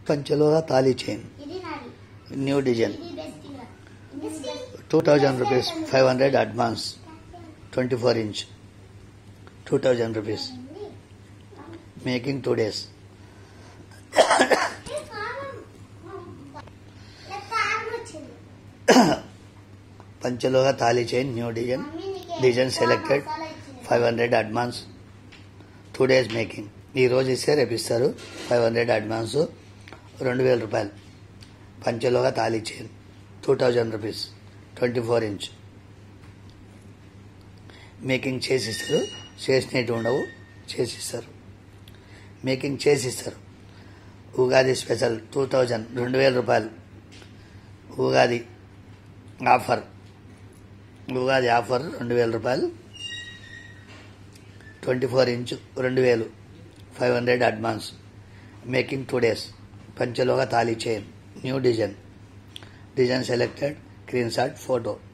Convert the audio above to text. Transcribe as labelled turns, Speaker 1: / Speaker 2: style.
Speaker 1: పంచలోహ తాళీ చైన్
Speaker 2: ఇది నాది
Speaker 1: న్యూ డిజైన్
Speaker 2: ఇది బెస్ట్ ఇంకా ఇది best
Speaker 1: two thousand rupees five hundred advance twenty four inch two thousand rupees making two days పంచలోహ తాళీ chain new design design selected five hundred advance two days making ఈ రోజు ఇస్తే రేపు ఇస్తారు ఫైవ్ హండ్రెడ్ అడ్వాన్స్ రెండు వేల రూపాయలు పంచలోహ తాళీ chain two thousand rupees twenty four inch making చేసిస్తారు చేసినట్టు ఉండవు చేసిస్తారు మేకింగ్ చేసిస్తారు ఉగాది స్పెషల్ టూ థౌజండ్ రెండు వేల రూపాయలు ఉగాది ఆఫర్ ఉగాది ఆఫర్ రెండు వేల రూపాయలు ట్వంటీ ఫోర్ ఇంచ్ రెండు వేలు five hundred advance making two days పంచలోగా తాళీ chain new design design selected screenshot photo